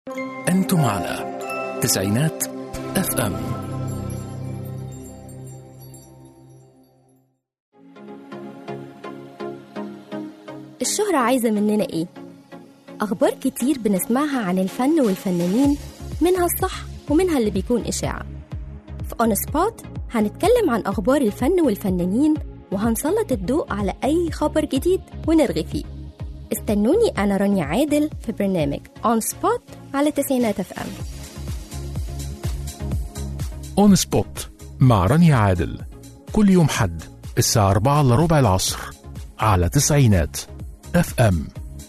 أنتم على تسعينات اف ام الشهرة عايزة مننا إيه؟ أخبار كتير بنسمعها عن الفن والفنانين منها الصح ومنها اللي بيكون إشاعة في أون سبوت هنتكلم عن أخبار الفن والفنانين وهنسلط الضوء على أي خبر جديد ونرغي فيه استنوني أنا رانيا عادل في برنامج أون سبوت على تسعينات اف ام اون سبوت مع رانيا عادل كل يوم حد الساعة 4 إلا ربع العصر على تسعينات اف ام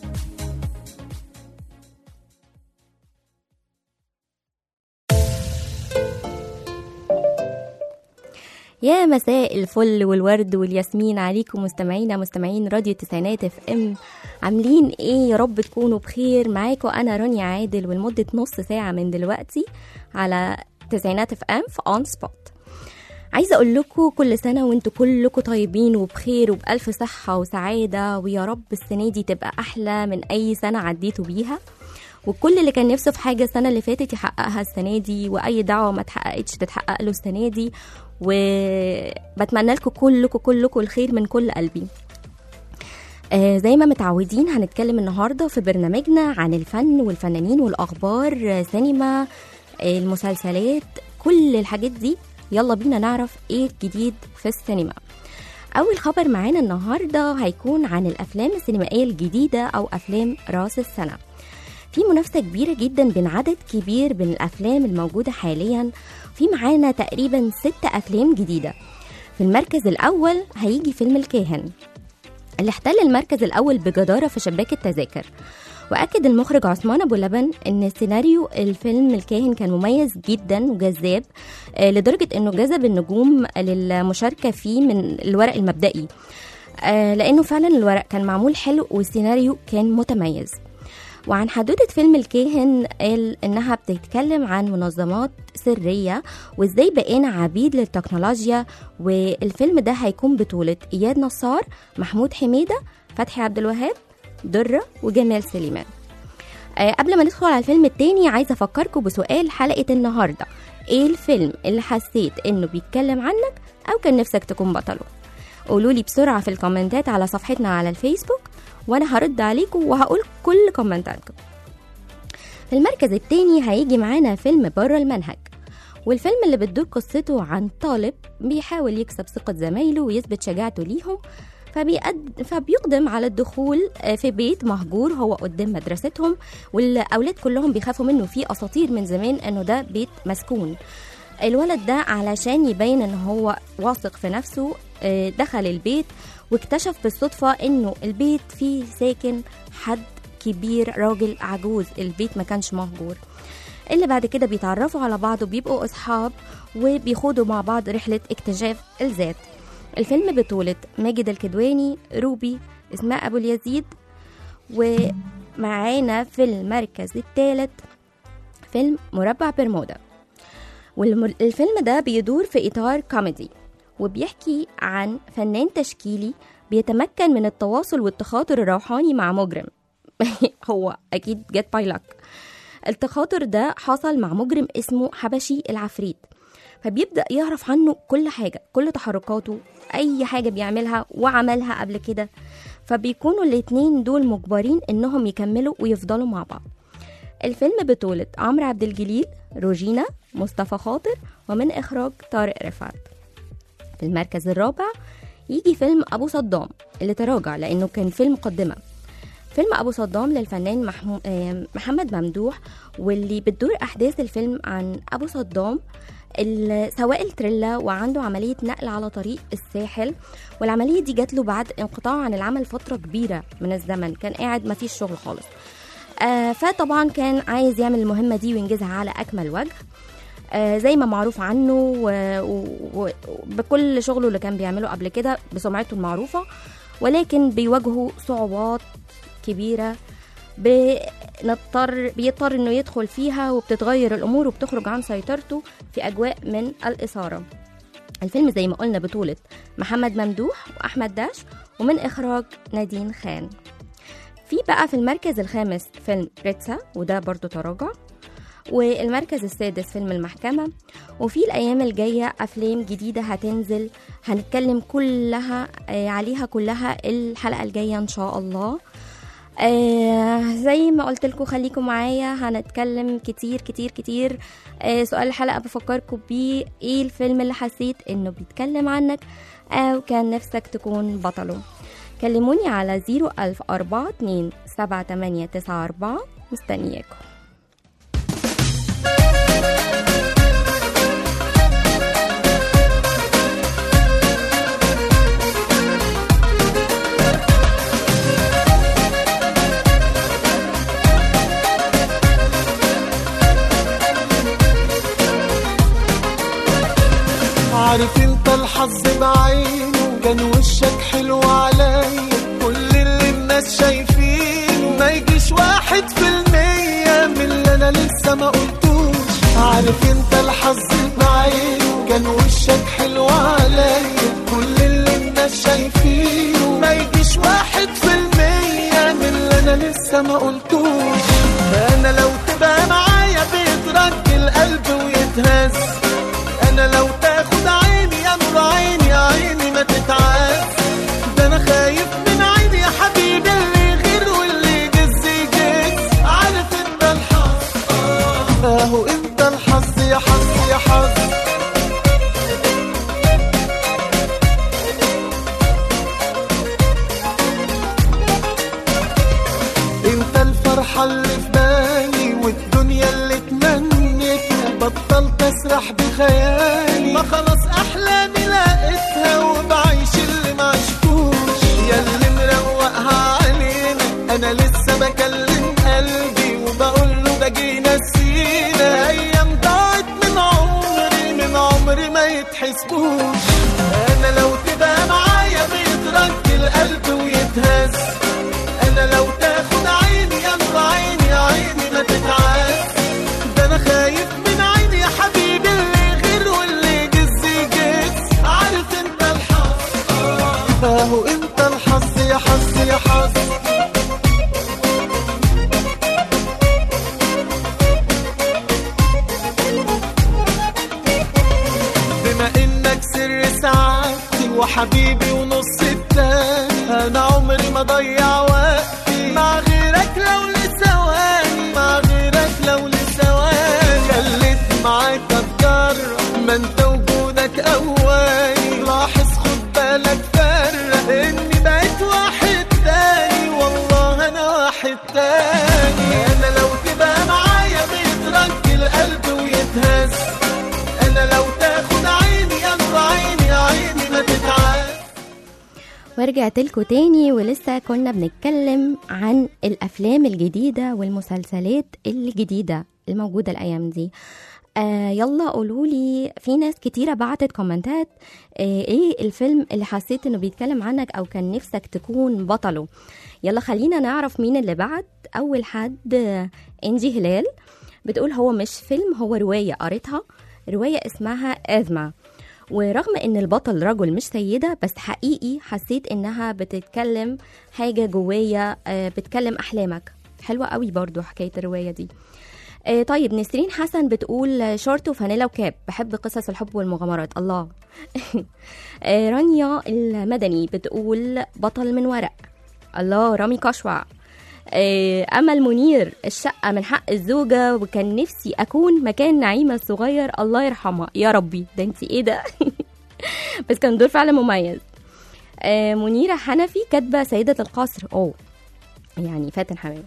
يا مساء الفل والورد والياسمين عليكم مستمعينا مستمعين راديو التسعينات اف ام عاملين ايه يا رب تكونوا بخير معاكم انا رانيا عادل ولمده نص ساعه من دلوقتي على تسعينات اف ام في اون سبوت عايزه اقول لكم كل سنه وانتم كلكم طيبين وبخير وبالف صحه وسعاده ويا رب السنه دي تبقى احلى من اي سنه عديتوا بيها وكل اللي كان نفسه في حاجه السنه اللي فاتت يحققها السنه دي واي دعوه ما اتحققتش تتحقق له السنه دي وبتمنى لكم كلكم كلكم الخير من كل قلبي آه زي ما متعودين هنتكلم النهارده في برنامجنا عن الفن والفنانين والاخبار آه، سينما آه، المسلسلات كل الحاجات دي يلا بينا نعرف ايه الجديد في السينما اول خبر معانا النهارده هيكون عن الافلام السينمائيه الجديده او افلام راس السنه في منافسة كبيرة جدا بين عدد كبير من الأفلام الموجودة حاليا في معانا تقريبا ست أفلام جديدة في المركز الأول هيجي فيلم الكاهن اللي احتل المركز الأول بجدارة في شباك التذاكر وأكد المخرج عثمان أبو لبن إن سيناريو الفيلم الكاهن كان مميز جدا وجذاب آه، لدرجة إنه جذب النجوم للمشاركة فيه من الورق المبدئي آه، لأنه فعلا الورق كان معمول حلو والسيناريو كان متميز وعن حدوتة فيلم الكاهن قال إنها بتتكلم عن منظمات سرية وإزاي بقينا عبيد للتكنولوجيا والفيلم ده هيكون بطولة إياد نصار محمود حميدة فتحي عبد الوهاب درة وجمال سليمان آه، قبل ما ندخل على الفيلم التاني عايزة أفكركم بسؤال حلقة النهاردة إيه الفيلم اللي حسيت إنه بيتكلم عنك أو كان نفسك تكون بطله قولوا لي بسرعة في الكومنتات على صفحتنا على الفيسبوك وانا هرد عليكم وهقول كل كومنتاتكم في المركز التاني هيجي معانا فيلم بره المنهج والفيلم اللي بتدور قصته عن طالب بيحاول يكسب ثقة زمايله ويثبت شجاعته ليهم فبيقد... فبيقدم على الدخول في بيت مهجور هو قدام مدرستهم والأولاد كلهم بيخافوا منه في أساطير من زمان إنه ده بيت مسكون الولد ده علشان يبين ان هو واثق في نفسه آه، دخل البيت واكتشف بالصدفة انه البيت فيه ساكن حد كبير راجل عجوز البيت ما كانش مهجور اللي بعد كده بيتعرفوا على بعض وبيبقوا اصحاب وبيخوضوا مع بعض رحلة اكتشاف الذات الفيلم بطولة ماجد الكدواني روبي اسماء ابو اليزيد ومعانا في المركز الثالث فيلم مربع برمودا والفيلم ده بيدور في إطار كوميدي وبيحكي عن فنان تشكيلي بيتمكن من التواصل والتخاطر الروحاني مع مجرم هو أكيد جت باي لك التخاطر ده حصل مع مجرم اسمه حبشي العفريت فبيبدأ يعرف عنه كل حاجة كل تحركاته أي حاجة بيعملها وعملها قبل كده فبيكونوا الاتنين دول مجبرين إنهم يكملوا ويفضلوا مع بعض الفيلم بطولة عمرو عبد الجليل روجينا مصطفى خاطر ومن إخراج طارق رفعت في المركز الرابع يجي فيلم أبو صدام اللي تراجع لأنه كان فيلم مقدمة فيلم أبو صدام للفنان محمو... آه، محمد ممدوح واللي بتدور أحداث الفيلم عن أبو صدام ال- سواق التريلا وعنده عملية نقل على طريق الساحل والعملية دي جات له بعد انقطاع عن العمل فترة كبيرة من الزمن كان قاعد مفيش شغل خالص آه فطبعا كان عايز يعمل المهمة دي وينجزها على أكمل وجه آه زي ما معروف عنه و- و- وبكل شغله اللي كان بيعمله قبل كده بسمعته المعروفة ولكن بيواجهه صعوبات كبيرة بنضطر بيضطر انه يدخل فيها وبتتغير الامور وبتخرج عن سيطرته في اجواء من الاثاره الفيلم زي ما قلنا بطولة محمد ممدوح وأحمد داش ومن إخراج نادين خان في بقى في المركز الخامس فيلم ريتسا وده برضو تراجع والمركز السادس فيلم المحكمة وفي الأيام الجاية أفلام جديدة هتنزل هنتكلم كلها آه، عليها كلها الحلقة الجاية إن شاء الله آه زي ما قلت لكم خليكم معايا هنتكلم كتير كتير كتير آه سؤال الحلقة بفكركم بيه ايه الفيلم اللي حسيت انه بيتكلم عنك او كان نفسك تكون بطله كلموني على 01042 7894 مستنياكم عارف انت الحظ بعينه كان وشك حلو عليا كل اللي الناس شايفينه ما يجيش واحد في المية من اللي انا لسه ما قلتوش عارف انت الحظ بعينه كان وشك حلو عليا كل اللي الناس شايفينه ما يجيش واحد في المية من اللي انا لسه ما قلتوش انا لو تبقى معايا بيترك القلب ويتهز انا لو تاخد عيني يا نور عيني يا عيني ما تتعاز ده انا خايف من عيني يا حبيبي اللي غير واللي يجز يجز عارف انت الحظ آه، اهو انت الحظ يا حظ يا حظ انت الفرحة اللي في بالي والدنيا اللي اتمنيتها بطلت اسرح بخيالي ما خلاص احلامي لقيتها وبعيش اللي ما عشتوش يا اللي مروقها علينا انا لسه بكلم قلبي وبقول له ده جينا سينا ايام ضاعت من عمري من عمري ما يتحسبوش انا لو تبقى معايا بيترك القلب ويتهز انا لو تاخد عيني يا نور عيني يا عيني ما تتعاز ده انا خايف من عيني يا حبيبي اللي غير واللي جز يجز عارف انت الحظ آه، اهو انت الحظ يا حظ يا حظ بما انك سر سعادتي وحبيبي ونص التاني انا عمري ما ضيع وقتي مع غيرك لو لثواني مع غيرك لو لثواني خليت معاك اتجرب ما انت وجودك اولي لاحظ خد بالك فرق اني بقيت واحد تاني والله انا واحد تاني انا لو تبقى معايا بيترك القلب ويتهز انا لو تاخد عيني يا نور عيني يا عيني ما تتعاز ورجعت لكم تاني ولسه كنا بنتكلم عن الافلام الجديده والمسلسلات الجديده الموجوده الايام دي آه يلا قولوا لي في ناس كتيره بعتت كومنتات آه ايه الفيلم اللي حسيت انه بيتكلم عنك او كان نفسك تكون بطله يلا خلينا نعرف مين اللي بعت اول حد آه، انجي هلال بتقول هو مش فيلم هو روايه قريتها روايه اسمها ازمه ورغم ان البطل رجل مش سيدة بس حقيقي حسيت انها بتتكلم حاجة جوايا آه، بتكلم احلامك حلوة قوي برضو حكاية الرواية دي آه، طيب نسرين حسن بتقول آه، شورت وفانيلا وكاب بحب قصص الحب والمغامرات الله آه، رانيا المدني بتقول بطل من ورق الله رامي كشوع آه، امل منير الشقه من حق الزوجه وكان نفسي اكون مكان نعيمه الصغير الله يرحمها يا ربي ده انت ايه ده بس كان دور فعلا مميز آه، منيره حنفي كاتبه سيده القصر اوه يعني فاتن حمامه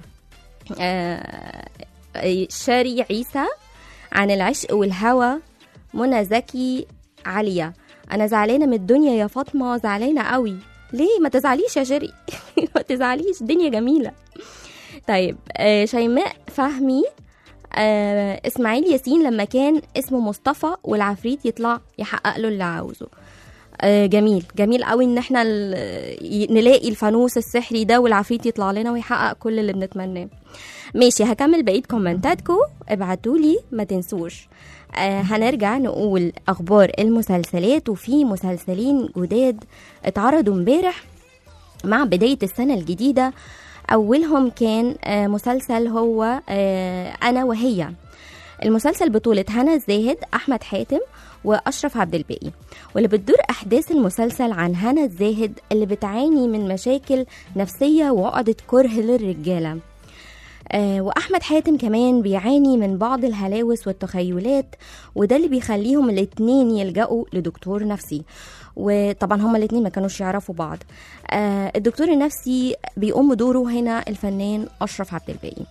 آه، آه، شاري عيسى عن العشق والهوى منى زكي عاليه انا زعلانه من الدنيا يا فاطمه زعلانه قوي ليه ما تزعليش يا شيري ما تزعليش الدنيا جميله طيب آه شيماء فهمي آه اسماعيل ياسين لما كان اسمه مصطفى والعفريت يطلع يحقق له اللي عاوزه آه جميل جميل قوي ان احنا ال- ي- نلاقي الفانوس السحري ده والعفريت يطلع لنا ويحقق كل اللي بنتمناه ماشي هكمل بقيه كومنتاتكم ابعتولي ما تنسوش آه هنرجع نقول اخبار المسلسلات وفي مسلسلين جداد اتعرضوا امبارح مع بدايه السنه الجديده اولهم كان آه مسلسل هو آه انا وهي المسلسل بطولة هنا الزاهد أحمد حاتم وأشرف عبد الباقي واللي بتدور أحداث المسلسل عن هنا الزاهد اللي بتعاني من مشاكل نفسية وعقدة كره للرجالة آه، واحمد حاتم كمان بيعاني من بعض الهلاوس والتخيلات وده اللي بيخليهم الاتنين يلجأوا لدكتور نفسي وطبعا هما الاتنين ما كانوش يعرفوا بعض آه، الدكتور النفسي بيقوم بدوره هنا الفنان اشرف عبد الباقي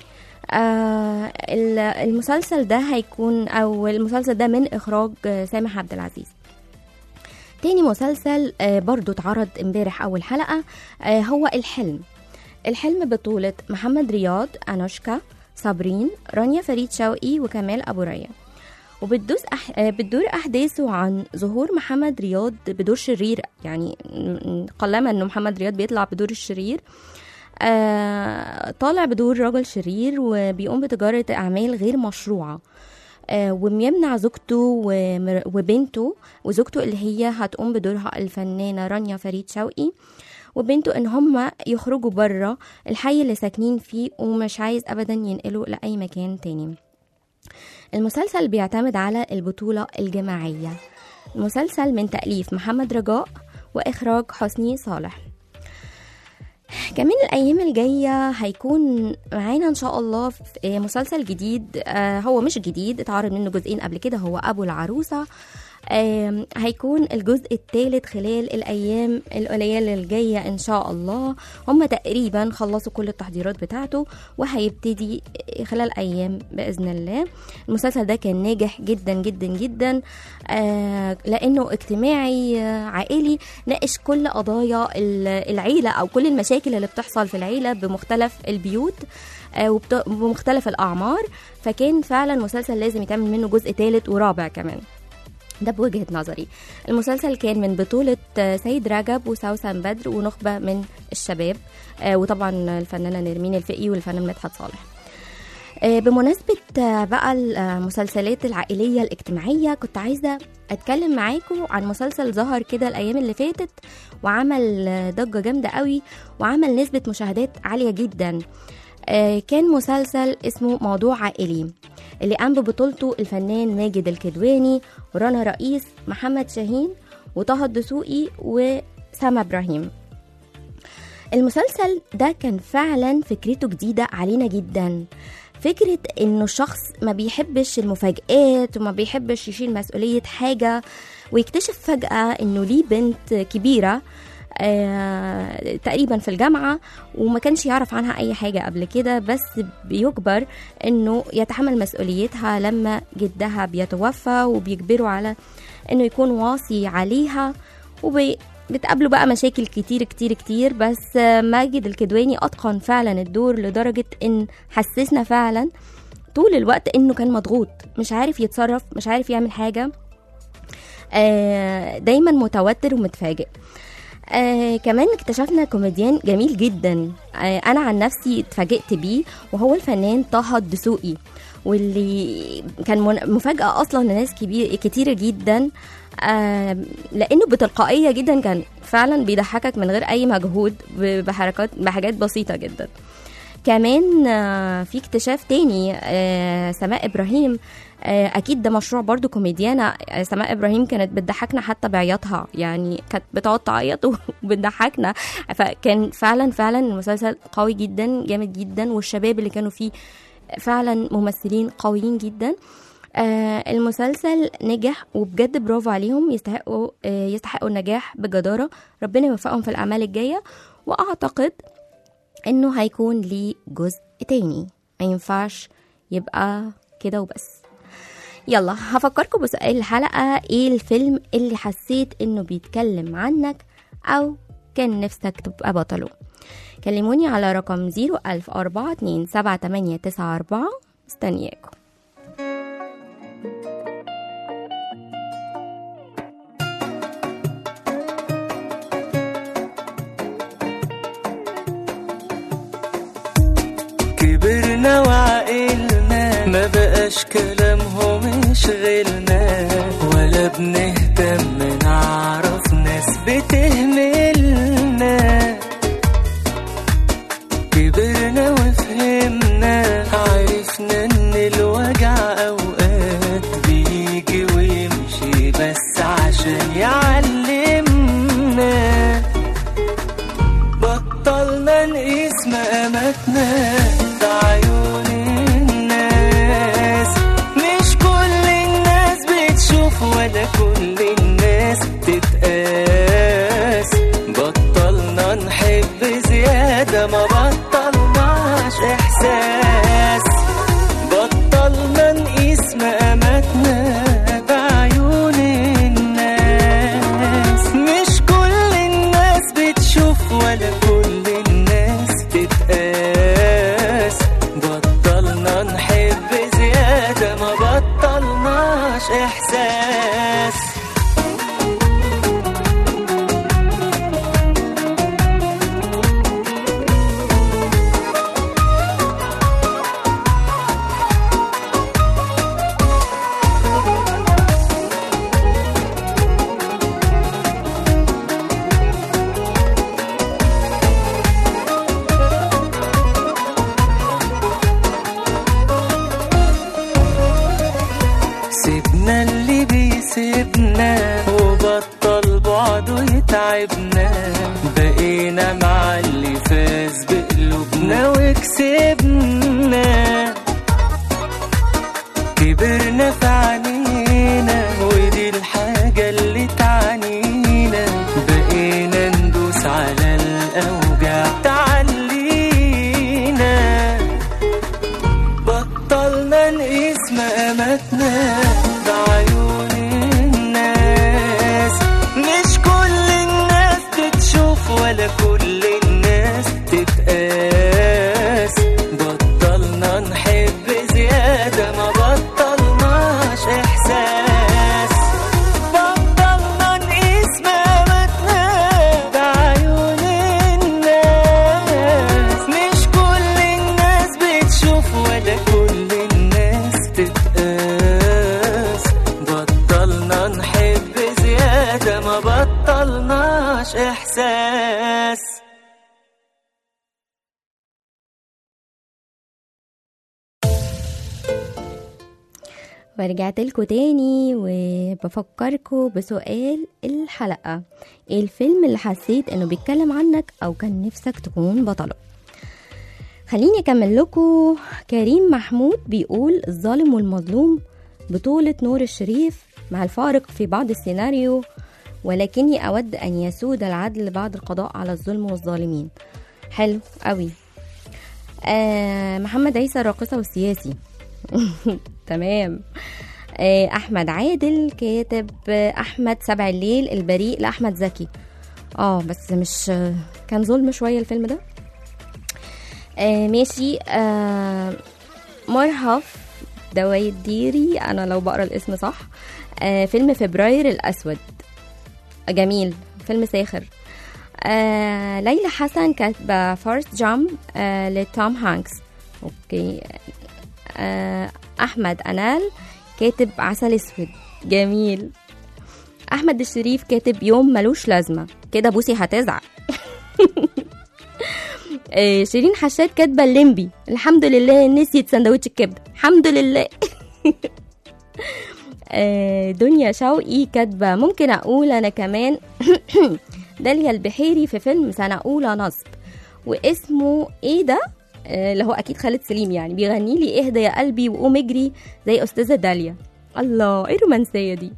آه، ال- المسلسل ده هيكون او المسلسل ده من اخراج آه، سامح عبد العزيز تاني مسلسل آه، برضو اتعرض امبارح اول حلقه آه، هو الحلم الحلم بطولة محمد رياض أنوشكا صابرين رانيا فريد شوقي وكمال أبو ريا وبتدوس أح... آه، بتدور أحداثه عن ظهور محمد رياض بدور شرير يعني م- قلما إنه محمد رياض بيطلع بدور الشرير آه... طالع بدور رجل شرير وبيقوم بتجارة أعمال غير مشروعة آه، وبيمنع زوجته ومر- وبنته وزوجته اللي هي هتقوم بدورها الفنانة رانيا فريد شوقي وبنته ان هم يخرجوا بره الحي اللي ساكنين فيه ومش عايز ابدا ينقلوا لاي مكان تاني المسلسل بيعتمد على البطولة الجماعية المسلسل من تأليف محمد رجاء وإخراج حسني صالح كمان الأيام الجاية هيكون معانا إن شاء الله في مسلسل جديد آه، هو مش جديد اتعرض منه جزئين قبل كده هو أبو العروسة آم، هيكون الجزء الثالث خلال الأيام القليلة الجاية إن شاء الله هم تقريبا خلصوا كل التحضيرات بتاعته وهيبتدي خلال أيام بإذن الله المسلسل ده كان ناجح جدا جدا جدا آه، لأنه اجتماعي آه، عائلي ناقش كل قضايا ال- العيلة أو كل المشاكل اللي بتحصل في العيلة بمختلف البيوت آه، وبت- وبمختلف الأعمار فكان فعلا مسلسل لازم يتعمل منه جزء ثالث ورابع كمان ده بوجهة نظري المسلسل كان من بطولة آه، سيد رجب وسوسن بدر ونخبة من الشباب آه، وطبعا الفنانة نرمين الفقي والفنان مدحت صالح آه، بمناسبة آه، بقى المسلسلات العائلية الاجتماعية كنت عايزة أتكلم معاكم عن مسلسل ظهر كده الأيام اللي فاتت وعمل آه، ضجة جامدة قوي وعمل نسبة مشاهدات عالية جدا آه، كان مسلسل اسمه موضوع عائلي اللي قام ببطولته الفنان ماجد الكدواني ورنا رئيس محمد شاهين وطه الدسوقي وسما ابراهيم المسلسل ده كان فعلا فكرته جديدة علينا جدا فكرة انه شخص ما بيحبش المفاجآت وما بيحبش يشيل مسؤولية حاجة ويكتشف فجأة انه ليه بنت كبيرة آه، تقريبا في الجامعة وما كانش يعرف عنها أي حاجة قبل كده بس بيجبر إنه يتحمل مسؤوليتها لما جدها بيتوفى وبيجبره على إنه يكون واصي عليها وبتقابله بقى مشاكل كتير كتير كتير بس آه، ماجد الكدواني أتقن فعلا الدور لدرجة إن حسسنا فعلا طول الوقت إنه كان مضغوط مش عارف يتصرف مش عارف يعمل حاجة آه، دايما متوتر ومتفاجئ آه كمان اكتشفنا كوميديان جميل جدا آه انا عن نفسي اتفاجئت بيه وهو الفنان طه الدسوقي واللي كان من- مفاجأة أصلا لناس كبير كتيرة جدا آه لأنه بتلقائية جدا كان فعلا بيضحكك من غير أي مجهود ب- بحركات بحاجات بسيطة جدا كمان آه، في اكتشاف تاني آه، سماء ابراهيم آه، اكيد ده مشروع برضو كوميديانة آه، سماء ابراهيم كانت بتضحكنا حتى بعياطها يعني كانت بتقعد تعيط وبتضحكنا فكان فعلا فعلا المسلسل قوي جدا جامد جدا والشباب اللي كانوا فيه فعلا ممثلين قويين جدا آه المسلسل نجح وبجد برافو عليهم يستحقوا آه يستحقوا النجاح بجدارة ربنا يوفقهم في الأعمال الجاية وأعتقد انه هيكون ليه جزء تاني ما ينفعش يبقى كده وبس يلا هفكركم بسؤال الحلقة ايه الفيلم اللي حسيت انه بيتكلم عنك او كان نفسك تبقى بطله كلموني على رقم 010427894 مستنياكم كبرنا وعقلنا ما بقاش كلامهم يشغلنا ولا بنهتم نعرف ناس بتهملنا كبرنا وفهمنا عرفنا ان الوجع بطلنا نحب زيادة ما بطلناش إحساس سيبنا اللي بيسيبنا وبطل بعده يتعبنا بقينا مع اللي فاز بقلوبنا وكسبنا كبرنا في عينينا ودي الحاجة اللي تعنينا بقينا ندوس على الأوجع تعلينا بطلنا نقيس مقاماتنا بعيون الناس مش كل الناس تتشوف ولا كل الناس تتقاس بطلنا نحب زيادة ما بطلناش إحساس بطلنا نقيس مقاماتنا بعيون الناس مش كل الناس بتشوف ولا كل الناس تتقاس بطلنا نحب زيادة ما بطلناش إحساس ورجعت لكم تاني وبفكركم بسؤال الحلقة ايه الفيلم اللي حسيت انه بيتكلم عنك او كان نفسك تكون بطله خليني اكمل لكم كريم محمود بيقول الظالم والمظلوم بطولة نور الشريف مع الفارق في بعض السيناريو ولكني أود أن يسود العدل بعد القضاء على الظلم والظالمين حلو قوي آه محمد عيسى الراقصة والسياسي تمام آه أحمد عادل كاتب آه، أحمد سبع الليل البريء لأحمد زكي اه بس مش آه، كان ظلم شوية الفيلم ده آه ماشي آه مرهف دويديري انا لو بقرا الاسم صح آه فيلم فبراير الاسود جميل فيلم ساخر آه ليلى حسن كاتبه فارست جامب آه لتوم هانكس اوكي آه احمد انال كاتب عسل اسود جميل احمد الشريف كاتب يوم ملوش لازمه كده بوسي هتزعل آه، شيرين حشاد كاتبه الليمبي الحمد لله نسيت سندوتش الكبده الحمد لله آه، دنيا شوقي كاتبه ممكن اقول انا كمان داليا البحيري في فيلم سنه اولى نصب واسمه ايه ده آه، اللي هو اكيد خالد سليم يعني بيغني لي اهدى يا قلبي وقوم اجري زي استاذه داليا الله ايه الرومانسيه دي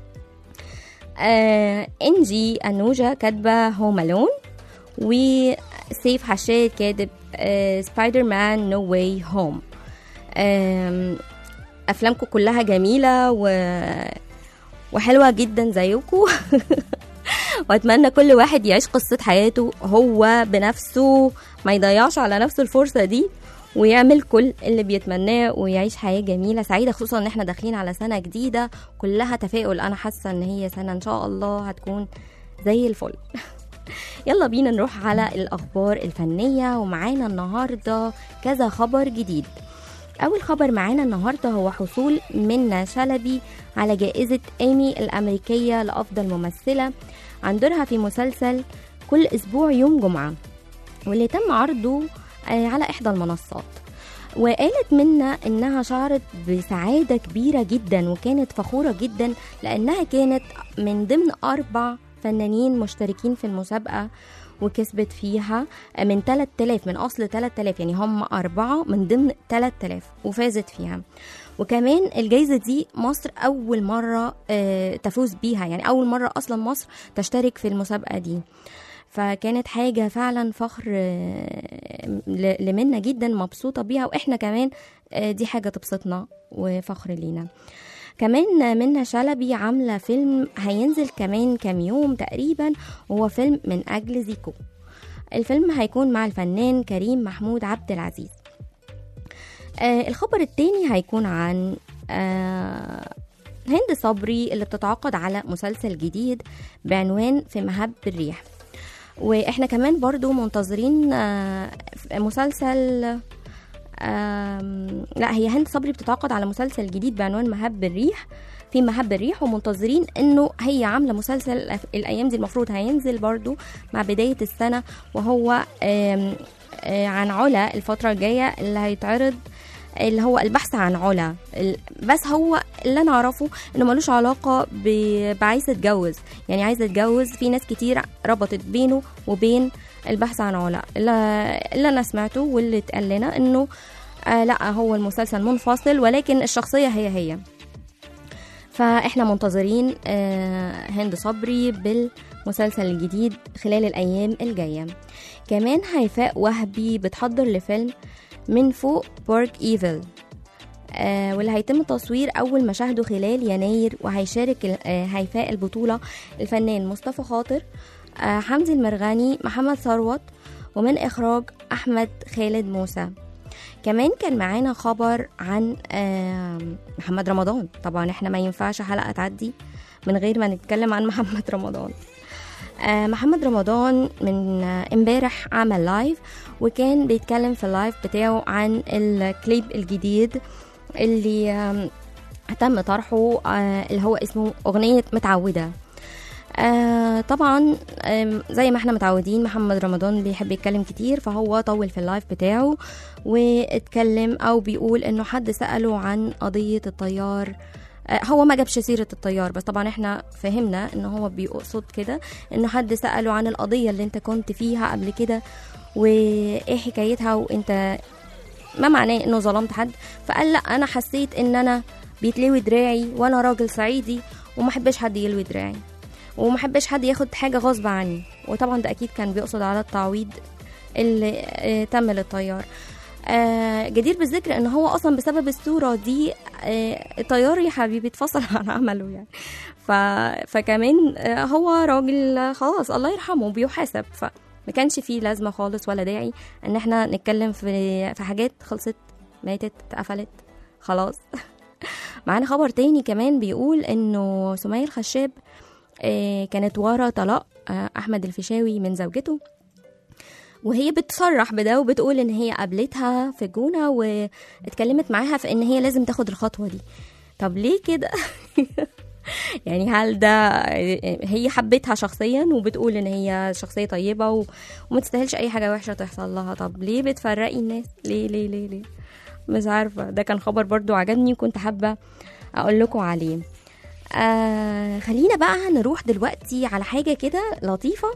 آه انجي انوجا كاتبه هوم الون وسيف حشاد كاتب آه سبايدر مان نو واي هوم افلامكم كلها جميله و... وحلوه جدا زيكم واتمنى كل واحد يعيش قصه حياته هو بنفسه ما يضيعش على نفسه الفرصه دي ويعمل كل اللي بيتمناه ويعيش حياه جميله سعيده خصوصا ان احنا داخلين على سنه جديده كلها تفاؤل انا حاسه ان هي سنه ان شاء الله هتكون زي الفل يلا بينا نروح على الأخبار الفنية ومعانا النهاردة كذا خبر جديد أول خبر معانا النهاردة هو حصول منى شلبي على جائزة إيمي الأمريكية لأفضل ممثلة عن دورها في مسلسل كل أسبوع يوم جمعة واللي تم عرضه آه، على إحدى المنصات وقالت منا إنها شعرت بسعادة كبيرة جدا وكانت فخورة جدا لأنها كانت من ضمن أربع فنانين مشتركين في المسابقة وكسبت فيها من 3000 من أصل 3000 يعني هم أربعة من ضمن 3000 وفازت فيها وكمان الجايزة دي مصر أول مرة آه، تفوز بيها يعني أول مرة أصلا مصر تشترك في المسابقة دي فكانت حاجة فعلا فخر آه، ل- لمنا جدا مبسوطة بيها وإحنا كمان آه، دي حاجة تبسطنا وفخر لينا كمان منى شلبي عاملة فيلم هينزل كمان كام يوم تقريبا وهو فيلم من أجل زيكو الفيلم هيكون مع الفنان كريم محمود عبد العزيز آه الخبر التاني هيكون عن آه هند صبري اللي بتتعاقد على مسلسل جديد بعنوان في مهب الريح واحنا كمان برضو منتظرين آه مسلسل آم، لا هي هند صبري بتتعاقد على مسلسل جديد بعنوان مهب الريح في مهب الريح ومنتظرين انه هي عامله مسلسل الايام دي المفروض هينزل برضو مع بدايه السنه وهو آم، آه، عن علا الفتره الجايه اللي هيتعرض اللي هو البحث عن علا ال- بس هو اللي انا اعرفه انه ملوش علاقه ب- بعايزه اتجوز يعني عايزه اتجوز في ناس كتير ربطت بينه وبين البحث عن علا اللي اللي انا سمعته واللي اتقال لنا انه آه لا هو المسلسل منفصل ولكن الشخصيه هي هي فاحنا منتظرين آه هند صبري بالمسلسل الجديد خلال الايام الجايه كمان هيفاء وهبي بتحضر لفيلم من فوق بارك ايفل آه واللي هيتم تصوير اول مشاهده خلال يناير وهيشارك ال- آه هيفاء البطوله الفنان مصطفى خاطر آه حمدي المرغني محمد ثروت ومن اخراج احمد خالد موسى كمان كان معانا خبر عن آه محمد رمضان طبعا احنا ما ينفعش حلقه تعدي من غير ما نتكلم عن محمد رمضان آه محمد رمضان من آه، امبارح عمل لايف وكان بيتكلم في اللايف بتاعه عن الكليب الجديد اللي آم، تم طرحه آه، اللي هو اسمه أغنية متعودة آه طبعا آم، زي ما احنا متعودين محمد رمضان بيحب يتكلم كتير فهو طول في اللايف بتاعه واتكلم او بيقول انه حد سأله عن قضية الطيار آه، هو ما جابش سيرة الطيار بس طبعا احنا فهمنا ان هو بيقصد كده انه حد سأله عن القضية اللي انت كنت فيها قبل كده وايه حكايتها وانت ما معناه انه ظلمت حد فقال لا انا حسيت ان انا بيتلوي دراعي وانا راجل صعيدي وما احبش حد يلوي دراعي وما احبش حد ياخد حاجه غصب عني وطبعا ده اكيد كان بيقصد على التعويض اللي آه، تم للطيار آه، جدير بالذكر ان هو اصلا بسبب الصوره دي آه، الطيار يا حبيبي اتفصل عن عمله يعني ف... فكمان آه، هو راجل خلاص الله يرحمه بيحاسب فما كانش فيه لازمه خالص ولا داعي ان احنا نتكلم في في حاجات خلصت ماتت اتقفلت خلاص معانا خبر تاني كمان بيقول انه سمية الخشاب آه، كانت ورا طلاق آه، احمد الفيشاوي من زوجته وهي بتصرح بده وبتقول ان هي قابلتها في الجونه واتكلمت معاها في ان هي لازم تاخد الخطوه دي طب ليه كده يعني هل ده هي حبتها شخصيا وبتقول ان هي شخصيه طيبه و... وما تستاهلش اي حاجه وحشه تحصل لها طب ليه بتفرقي الناس ليه ليه ليه ليه مش عارفه ده كان خبر برضو عجبني وكنت حابه اقول لكم عليه آه خلينا بقى نروح دلوقتي على حاجه كده لطيفه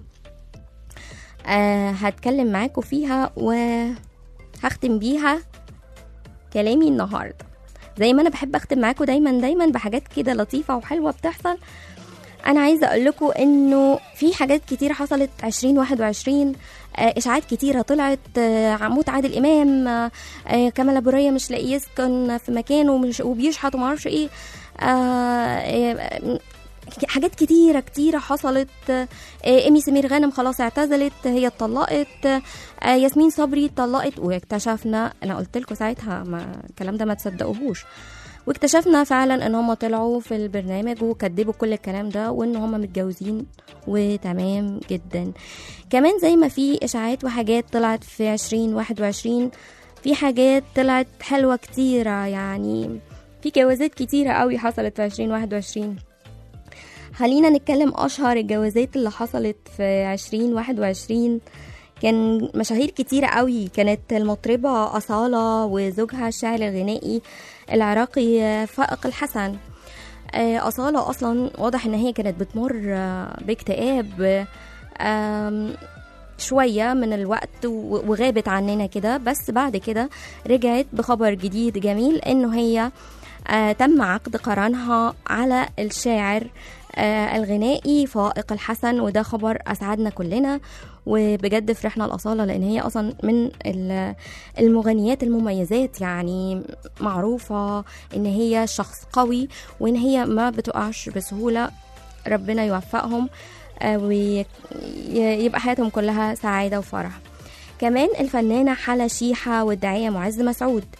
آه هتكلم معاكم فيها وهختم بيها كلامي النهارده زي ما انا بحب اختم معاكم دايما دايما بحاجات كده لطيفه وحلوه بتحصل انا عايزه اقول لكم انه في حاجات كتير حصلت 2021 آه، اشاعات كتيره طلعت آه، عمود عادل امام آه، آه، كمال ابو ريا مش لاقي يسكن في مكانه ومش- وبيشحت وما اعرفش ايه آه، آه، حاجات كتيرة كتيرة حصلت آه، إيمي سمير غانم خلاص اعتزلت هي اتطلقت آه، ياسمين صبري اتطلقت واكتشفنا أنا قلت لكم ساعتها ما الكلام ده ما تصدقوهوش واكتشفنا فعلا ان هم طلعوا في البرنامج وكذبوا كل الكلام ده وان هم متجوزين وتمام جدا كمان زي ما في اشاعات وحاجات طلعت في 2021 في حاجات طلعت حلوة كتيرة يعني في جوازات كتيرة قوي حصلت في 2021 خلينا نتكلم أشهر الجوازات اللي حصلت في 2021 كان مشاهير كتيرة قوي كانت المطربة أصالة وزوجها الشاعر الغنائي العراقي فائق الحسن آه، أصالة أصلا واضح إن هي كانت بتمر آه، باكتئاب آم، شوية من الوقت و- وغابت عننا كده بس بعد كده رجعت بخبر جديد جميل إنه هي آه، تم عقد قرانها على الشاعر آه، الغنائي فائق الحسن وده خبر أسعدنا كلنا وبجد فرحنا الأصالة لأن هي أصلا من ال- المغنيات المميزات يعني معروفة إن هي شخص قوي وإن هي ما بتقعش بسهولة ربنا يوفقهم آه، ويبقى حياتهم كلها سعادة وفرح كمان الفنانة حلا شيحة والداعية معز مسعود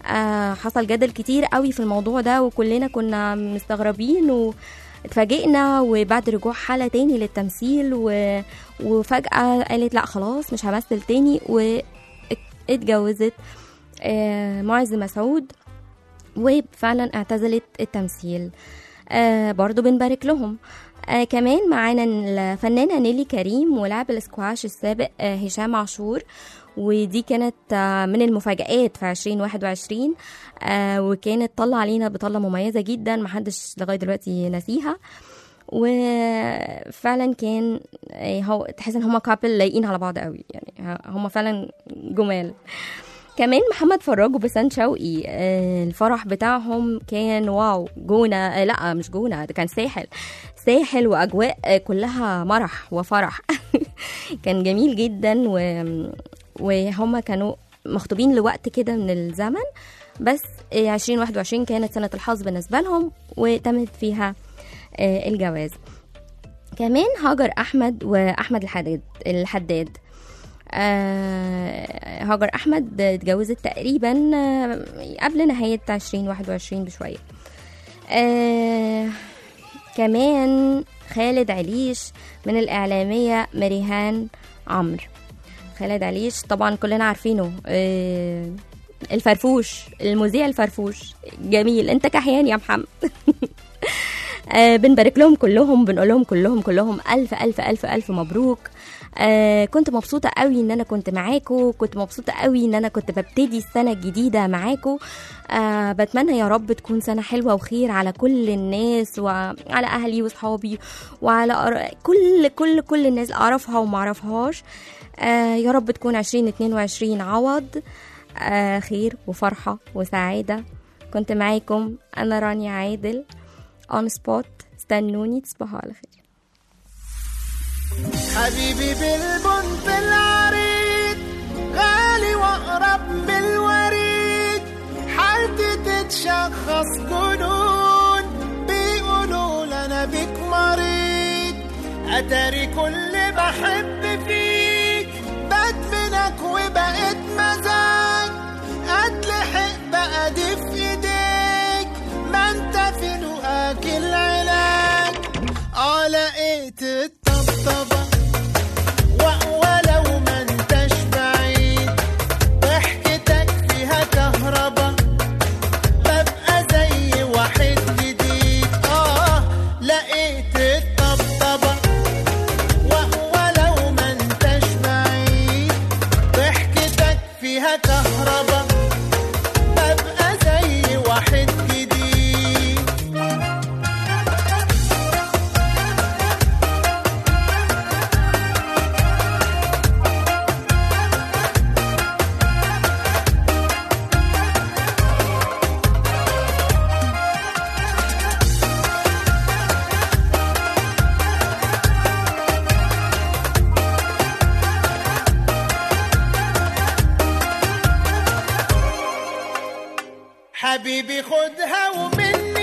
آه حصل جدل كتير قوي في الموضوع ده وكلنا كنا مستغربين و اتفاجئنا وبعد رجوع حالة تاني للتمثيل و... وفجأة قالت لا خلاص مش همثل تاني واتجوزت آه معز مسعود وفعلا اعتزلت التمثيل آه برضو بنبارك لهم آه كمان معانا الفنانة نيلي كريم ولاعب الاسكواش السابق آه هشام عاشور ودي كانت آه من المفاجآت في 2021 آه وكانت طلع علينا بطلة مميزة جدا محدش لغاية دلوقتي ناسيها وفعلا كان آه، هو تحس ان هما كابل لايقين على بعض قوي يعني هما فعلا جمال كمان محمد فراج وبسان شوقي آه، الفرح بتاعهم كان واو جونة آه، لا مش جونة ده كان ساحل ساحل وأجواء آه، كلها مرح وفرح كان جميل جدا و... وهم كانوا مخطوبين لوقت كده من الزمن بس آه، 2021 كانت سنة الحظ بالنسبة لهم وتمت فيها آه، الجواز كمان هاجر أحمد وأحمد الحداد الحداد آه، هاجر احمد اتجوزت تقريبا آه، قبل نهايه 2021 بشويه آه، كمان خالد عليش من الاعلاميه مريهان عمرو خالد عليش طبعا كلنا عارفينه آه، الفرفوش المذيع الفرفوش جميل انت كحيان يا محمد آه بنبارك لهم كلهم بنقول لهم كلهم كلهم الف الف الف الف مبروك آه كنت مبسوطه قوي ان انا كنت معاكم كنت مبسوطه قوي ان انا كنت ببتدي السنه الجديده معاكم آه بتمنى يا رب تكون سنه حلوه وخير على كل الناس وعلى اهلي واصحابي وعلى أر... كل كل كل الناس اللي اعرفها وما اعرفهاش آه يا رب تكون 2022 عوض آه خير وفرحه وسعاده كنت معاكم انا رانيا عادل اون سبوت استنوني تصبحوا على خير حبيبي بالبنت العريض غالي واقرب من الوريد حالتي تتشخص جنون بيقولوا لنا بيك مريض اتاري كل بحب فيك بدمنك وبقيت مزاج اتلحق بقى دي في ايديك ما انت في لقاك العلاج اه لقيت الطبطبة و- ولو ما انتش بعيد ضحكتك فيها كهربا ببقى زي واحد جديد اه لقيت الطبطبة و- ولو ما انتش بعيد ضحكتك فيها كهربا ببقى زي واحد جديد حبيبي خدها ومني